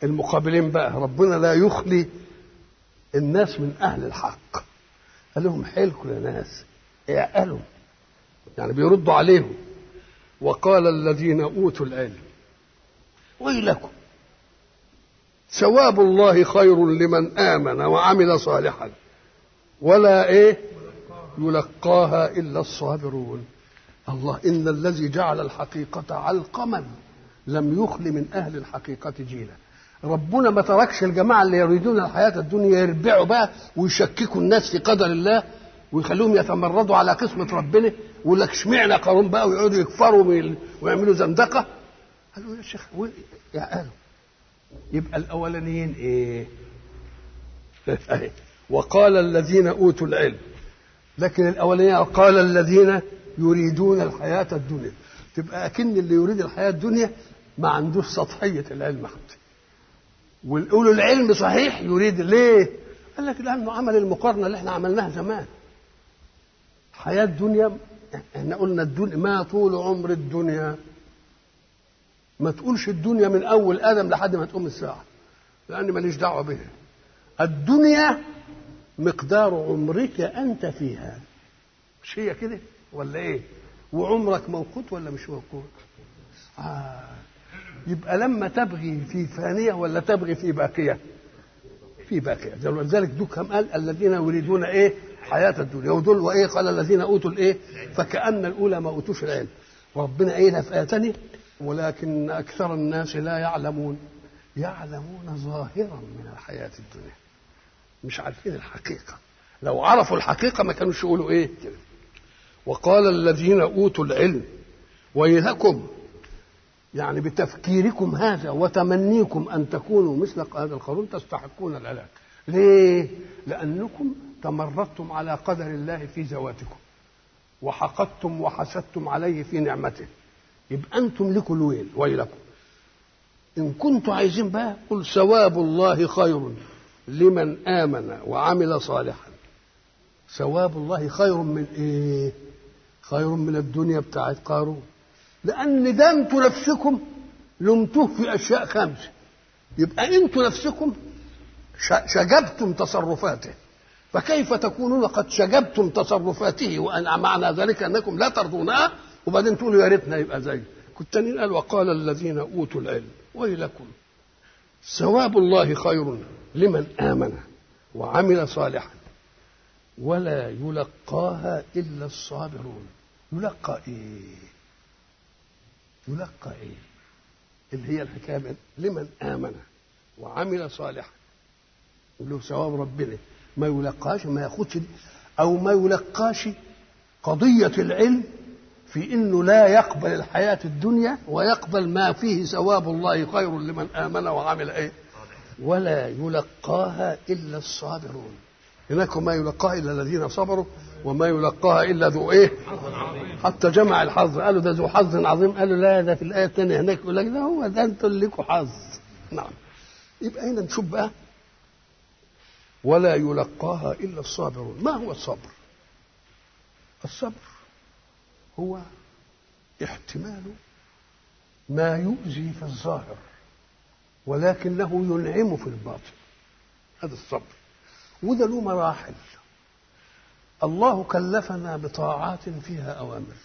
المقابلين بقى ربنا لا يخلي الناس من اهل الحق قال لهم حيلكم يا ناس اعقلوا يعني بيردوا عليهم وقال الذين اوتوا العلم ويلكم ثواب الله خير لمن امن وعمل صالحا ولا ايه يلقاها الا الصابرون الله ان الذي جعل الحقيقه علقما لم يخل من اهل الحقيقه جيلا ربنا ما تركش الجماعه اللي يريدون الحياه الدنيا يربعوا بقى ويشككوا الناس في قدر الله ويخلوهم يتمردوا على قسمه ربنا ويقول لك اشمعنى قارون بقى ويقعدوا يكفروا ويل- ويعملوا زندقه قالوا يا شيخ و- يا قالوا يبقى الاولانيين ايه أهي. وقال الذين اوتوا العلم لكن الاولانيين قال الذين يريدون الحياه الدنيا تبقى اكن اللي يريد الحياه الدنيا ما عندوش سطحيه العلم حتى والأولو العلم صحيح يريد ليه؟ قال لك لأنه عمل المقارنة اللي احنا عملناها زمان. حياة الدنيا احنا قلنا الدنيا ما طول عمر الدنيا ما تقولش الدنيا من أول آدم لحد ما تقوم الساعة لأن ماليش دعوة بها. الدنيا مقدار عمرك أنت فيها. مش هي كده ولا إيه؟ وعمرك موقوت ولا مش موقوت؟ آه. يبقى لما تبغي في فانية ولا تبغي في باقية في باقية ولذلك دوكهم قال الذين يريدون ايه حياة الدنيا ودول وايه قال الذين اوتوا الايه فكأن الاولى ما اوتوش العلم وربنا قايلها في آية تانية ولكن اكثر الناس لا يعلمون يعلمون ظاهرا من الحياة الدنيا مش عارفين الحقيقة لو عرفوا الحقيقة ما كانوش يقولوا ايه كده وقال الذين اوتوا العلم ويلكم يعني بتفكيركم هذا وتمنيكم ان تكونوا مثل هذا القارون تستحقون الهلاك. ليه؟ لانكم تمردتم على قدر الله في ذواتكم. وحقدتم وحسدتم عليه في نعمته. يبقى انتم لكم الويل ويلكم. ان كنتم عايزين بقى قل ثواب الله خير لمن امن وعمل صالحا. ثواب الله خير من ايه؟ خير من الدنيا بتاعت قارون. لأن ده انتوا نفسكم لمتوه في أشياء خمسة يبقى انتوا نفسكم ش- شجبتم تصرفاته فكيف تكونون قد شجبتم تصرفاته وأن معنى ذلك أنكم لا ترضونها وبعدين تقولوا يا ريتنا يبقى زي كنت قال وقال الذين أوتوا العلم ويلكم ثواب الله خير لمن آمن وعمل صالحا ولا يلقاها إلا الصابرون يلقى إيه يلقى ايه اللي هي الحكايه من- لمن امن وعمل صالحا يقول له ثواب ربنا ما يلقاش ما ياخدش دي او ما يلقاش قضيه العلم في انه لا يقبل الحياه الدنيا ويقبل ما فيه ثواب الله خير لمن امن وعمل ايه ولا يلقاها الا الصابرون هناك ما يلقاها الا الذين صبروا وما يلقاها الا ذو ايه حتى جمع الحظ قالوا ده ذو حظ عظيم قالوا لا ده في الايه الثانيه هناك يقول لك ده هو ده انتوا اللي لكم حظ نعم يبقى هنا نشوف بقى ولا يلقاها الا الصابرون ما هو الصبر الصبر هو احتمال ما يؤذي في الظاهر ولكنه ينعم في الباطن هذا الصبر وده له مراحل الله كلفنا بطاعات فيها اوامر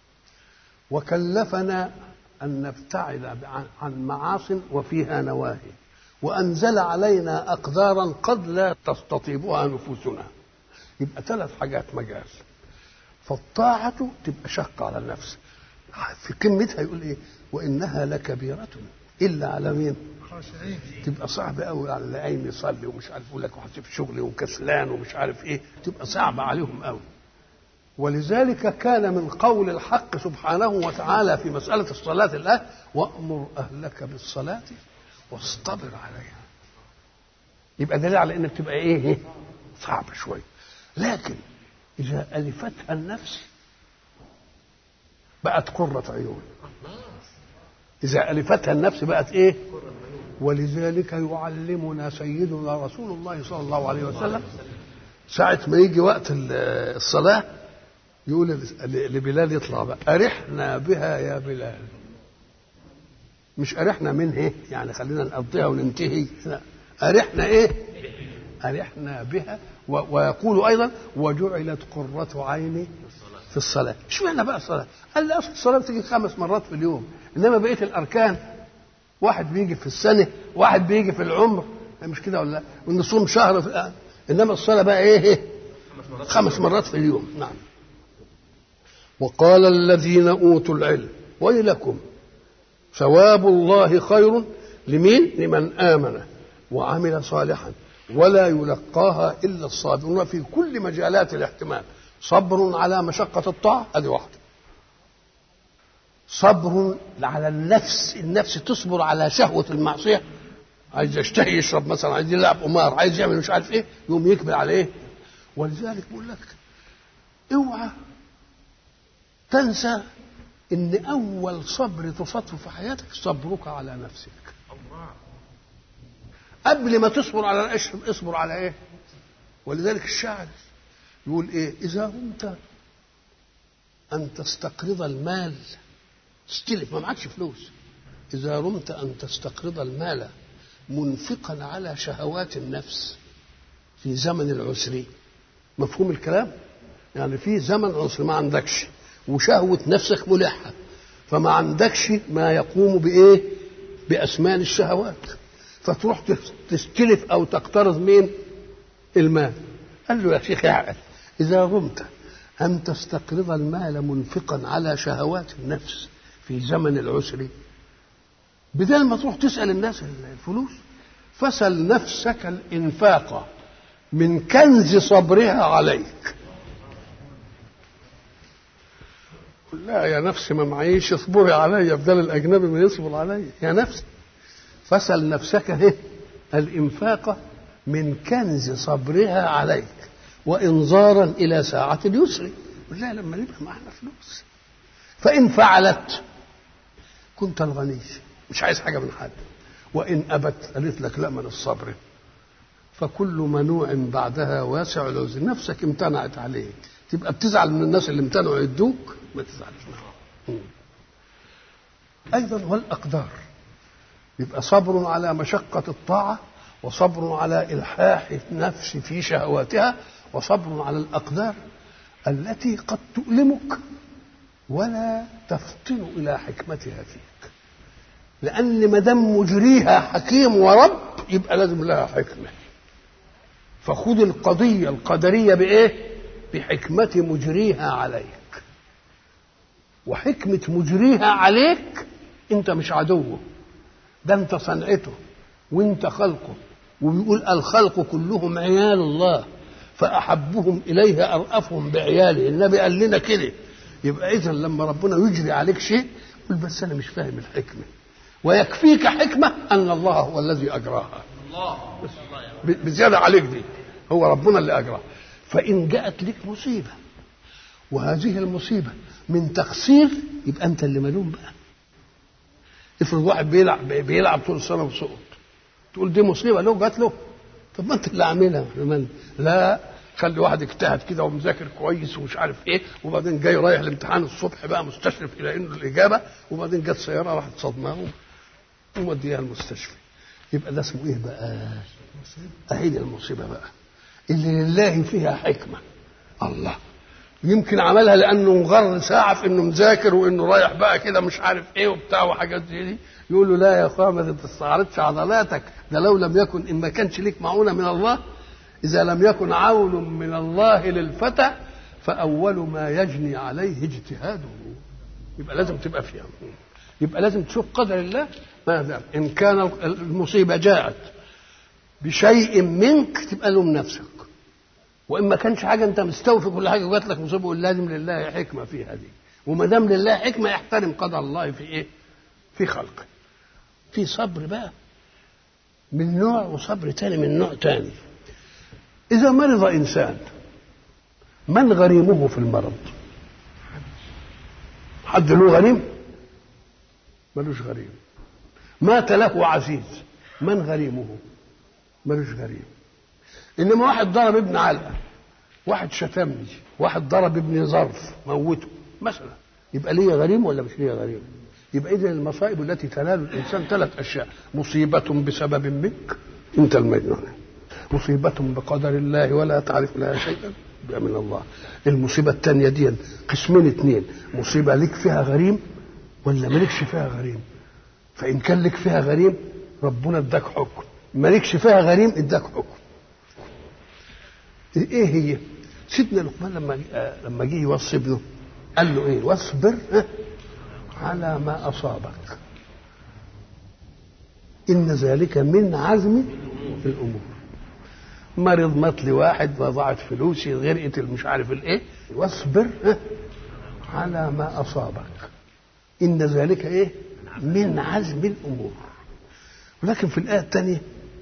وكلفنا ان نبتعد عن- عن معاص وفيها نواهي وانزل علينا اقدارا قد لا تستطيبها نفوسنا يبقى ثلاث حاجات مجاز فالطاعة تبقى شقة على النفس في قمتها يقول ايه وانها لكبيرة الا على مين؟ تبقى صعبة قوي على اللي قايم يصلي ومش عارف يقول لك وحاسب شغلي وكسلان ومش عارف ايه تبقى صعبة عليهم قوي ولذلك كان من قول الحق سبحانه وتعالى في مسألة الصلاة الله وأمر أهلك بالصلاة واصطبر عليها يبقى دليل على انك تبقى ايه صعبة شوية لكن إذا ألفتها النفس بقت قرة عيون إذا ألفتها النفس بقت إيه ولذلك يعلمنا سيدنا رسول الله صلى الله عليه وسلم ساعة ما يجي وقت ال- الصلاة يقول ل- لبلال يطلع بقى أرحنا بها يا بلال مش أرحنا منه إيه؟ يعني خلينا نقضيها وننتهي لا أرحنا إيه أرحنا بها و... ويقول أيضا وجعلت قرة عيني في الصلاة اشمعنى بقى الصلاة قال لي أصل الصلاة بتيجي خمس مرات في اليوم إنما بقية الأركان واحد بيجي في السنة واحد بيجي في العمر مش كده ولا ونصوم شهر في... إنما الصلاة بقى إيه, إيه؟ خمس مرات في اليوم نعم وقال الذين أوتوا العلم ويلكم ثواب الله خير لمين لمن آمن وعمل صالحا ولا يلقاها إلا الصابرون في كل مجالات الاحتمال صبر على مشقة الطاعة هذه واحدة صبر على النفس النفس تصبر على شهوة المعصية عايز يشتهي يشرب مثلا عايز يلعب قمار عايز يعمل مش عارف ايه يقوم يكبر على ايه ولذلك بقول لك اوعى تنسى ان اول صبر تصدفه في حياتك صبرك على نفسك قبل ما تصبر على الاشرب اصبر على ايه ولذلك الشاعر يقول ايه اذا رمت ان تستقرض المال تستلف ما معكش فلوس اذا رمت ان تستقرض المال منفقا على شهوات النفس في زمن العسر مفهوم الكلام يعني في زمن عسر ما عندكش وشهوة نفسك ملحة فما عندكش ما يقوم بإيه بأسمان الشهوات فتروح تستلف أو تقترض مين المال قال له يا شيخ اعقل إذا غمت أن تستقرض المال منفقا على شهوات النفس في زمن العسر بدل ما تروح تسأل الناس الفلوس فسل نفسك الإنفاق من كنز صبرها عليك لا يا نفسي ما معيش اصبري عليا بدل الاجنبي ما يصبر عليا يا نفسي فسل نفسك ايه الانفاق من كنز صبرها عليك وانظارا الى ساعه اليسر لا لما نبقى معنا فلوس فان فعلت كنت الغني مش عايز حاجه من حد وان ابت قالت لك لا من الصبر فكل منوع بعدها واسع العذر نفسك امتنعت عليه تبقى بتزعل من الناس اللي امتنعوا يدوك ما تزعلش منهم ايضا والاقدار يبقى صبر على مشقه الطاعه وصبر على الحاح النفس في شهواتها وصبر على الاقدار التي قد تؤلمك ولا تفطن الى حكمتها فيك لان ما دام مجريها حكيم ورب يبقى لازم لها حكمه فخذ القضيه القدريه بايه بحكمه مجريها عليك وحكمه مجريها عليك انت مش عدوه ده انت صنعته وانت خلقه وبيقول الخلق كلهم عيال الله فاحبهم اليه ارأفهم بعياله النبي قال لنا كده يبقى اذا لما ربنا يجري عليك شيء قل بس انا مش فاهم الحكمه ويكفيك حكمه ان الله هو الذي اجراها الله بزياده عليك دي هو ربنا اللي اجراها فان جاءت لك مصيبه وهذه المصيبه من تقصير يبقى انت اللي ملوم بقى افرض واحد بيلعب بيلعب طول السنه وسقط تقول دي مصيبه له جات له طب ما انت اللي عاملها لا خلي واحد اجتهد كده ومذاكر كويس ومش عارف ايه وبعدين جاي رايح الامتحان الصبح بقى مستشرف الى انه الاجابه وبعدين جت سياره راحت صدماه وموديها المستشفى يبقى ده اسمه ايه بقى؟ اهي دي المصيبه بقى اللي لله فيها حكمه الله يمكن عملها لانه مغر ساعه في انه مذاكر وانه رايح بقى كده مش عارف ايه وبتاع وحاجات زي دي يقول له لا يا اخويا ما تستعرضش عضلاتك ده لو لم يكن ان ما كانش ليك معونه من الله اذا لم يكن عون من الله للفتى فاول ما يجني عليه اجتهاده يبقى لازم تبقى فيها يبقى لازم تشوف قدر الله ماذا ان كان المصيبه جاءت بشيء منك تبقى لوم نفسك وان ما كانش حاجه انت مستوفي كل حاجه وجات لك مصيبه لازم لله حكمه في هذه وما دام لله حكمه يحترم قدر الله في ايه؟ في خلقه في صبر بقى من نوع وصبر تاني من نوع تاني إذا مرض إنسان من غريمه في المرض حد له غريم ملوش غريم مات له عزيز من غريمه ملوش غريم إنما واحد ضرب ابن علقة واحد شتمني واحد ضرب ابن ظرف موته مثلا يبقى ليه غريم ولا مش ليه غريم يبقى اذا المصائب التي تنال الانسان ثلاث اشياء مصيبه بسبب منك انت المجنون مصيبه بقدر الله ولا تعرف لها شيئا من الله المصيبه الثانيه دي قسمين اثنين مصيبه لك فيها غريم ولا مالكش فيها غريم فان كان لك فيها غريم ربنا اداك حكم مالكش فيها غريم اداك حكم ايه هي سيدنا لقمان لما لما جه يوصي ابنه قال له ايه واصبر على ما اصابك ان ذلك من عزم الامور مرض مات لي واحد وضاعت فلوسي غرقت مش عارف الايه واصبر على ما اصابك ان ذلك ايه من عزم الامور ولكن في الايه الثانيه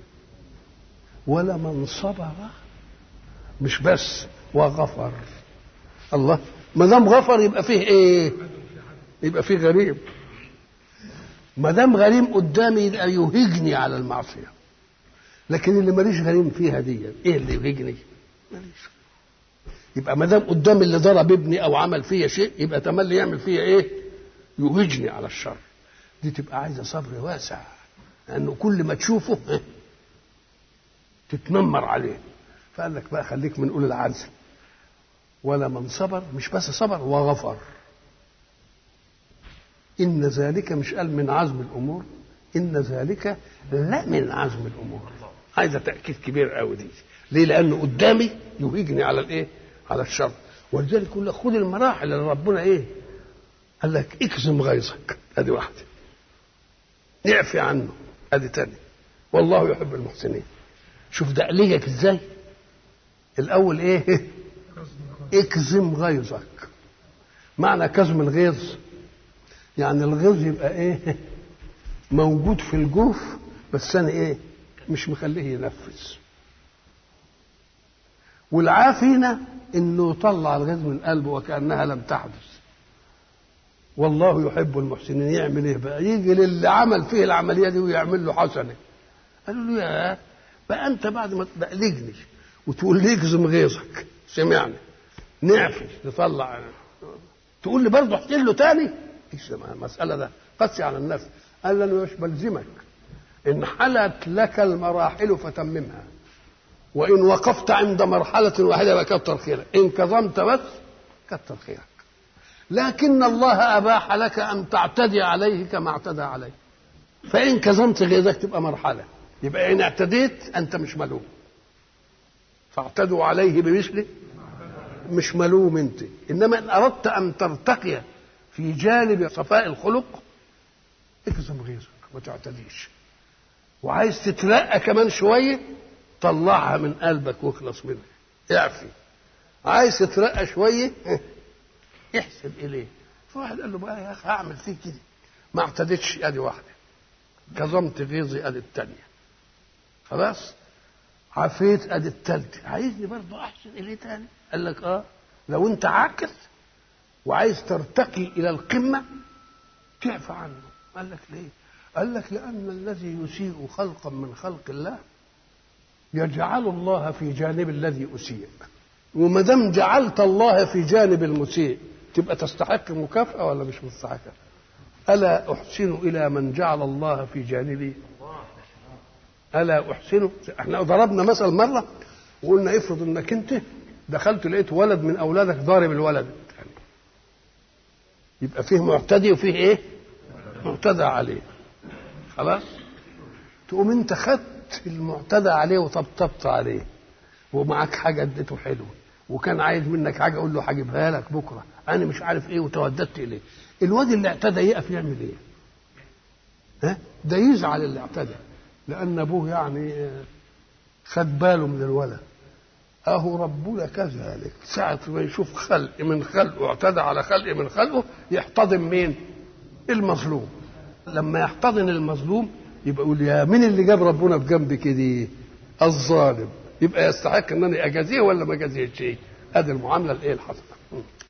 ولمن صبر مش بس وغفر الله ما دام غفر يبقى فيه ايه يبقى فيه غريب ما دام غريم قدامي يبقى يهجني على المعصيه لكن اللي ماليش غريم فيها دي ايه اللي يهجني ماليش يبقى ما دام قدامي اللي ضرب ابني او عمل فيا شيء يبقى تملي يعمل فيا ايه يهجني على الشر دي تبقى عايزه صبر واسع لانه كل ما تشوفه تتنمر عليه فقال لك بقى خليك من اولي العزم ولا من صبر مش بس صبر وغفر ان ذلك مش قال من عزم الامور ان ذلك لا من عزم الامور عايزه تاكيد كبير قوي دي ليه لانه قدامي يهيجني على الايه على الشر ولذلك يقول لك خد المراحل اللي ربنا ايه قال لك اكظم غيظك ادي واحده اعفي عنه ادي تاني والله يحب المحسنين شوف ده ليك ازاي الاول ايه اكظم غيظك معنى كظم الغيظ يعني الغيظ يبقى ايه موجود في الجوف بس انا ايه مش مخليه ينفذ والعافينا انه يطلع الغيظ من قلبه وكانها لم تحدث والله يحب المحسنين يعمل ايه بقى يجي للي عمل فيه العمليه دي ويعمل له حسنه قالوا له يا بقى انت بعد ما تبقلجني وتقول لي اكظم غيظك سمعني نعفي نطلع تقول لي برضه احكي له تاني المسألة ده قسي على النفس قال له مش بلزمك إن حلت لك المراحل فتممها وإن وقفت عند مرحلة واحدة يبقى كتر خيرك إن كظمت بس كتر خيرك لكن الله أباح لك أن تعتدي عليه كما اعتدى عليه فإن كظمت غيظك تبقى مرحلة يبقى إن اعتديت أنت مش ملوم فاعتدوا عليه بمثله مش ملوم انت انما ان اردت ان ترتقي في جانب صفاء الخلق اكظم غيظك ما تعتديش وعايز تترقى كمان شويه طلعها من قلبك واخلص منها اعفي عايز تترقى شويه احسب اليه فواحد قال له بقى يا اخي هعمل فيك كده ما اعتدتش ادي واحده كظمت غيظي ادي الثانيه خلاص عفيت ادي الثالثه عايزني برضه احسن اليه تاني قال لك اه لو انت عاقل وعايز ترتقي الى القمه تعفى عنه قال لك ليه قال لك لان الذي يسيء خلقا من خلق الله يجعل الله في جانب الذي اسيء وما دام جعلت الله في جانب المسيء تبقى تستحق مكافاه ولا مش مستحقه الا احسن الى من جعل الله في جانبي الا احسن احنا ضربنا مثل مره وقلنا افرض انك انت دخلت لقيت ولد من اولادك ضارب الولد يبقى فيه معتدي وفيه ايه معتدى عليه خلاص تقوم انت خدت المعتدى عليه وطبطبت عليه ومعك حاجه اديته حلوه وكان عايز منك حاجه اقول له هجيبها لك بكره انا مش عارف ايه وتوددت اليه الواد اللي اعتدى يقف يعمل ايه ها ده يزعل اللي اعتدى لان ابوه يعني خد باله من الولد اهو ربنا كذلك ساعة ما يشوف خلق من خلقه اعتدى على خلق من خلقه يحتضن مين المظلوم لما يحتضن المظلوم يبقى يقول يا مين اللي جاب ربنا في جنبي كده الظالم يبقى يستحق ان انا اجازيه ولا ما اجازيهش ادي المعامله الايه الحسنه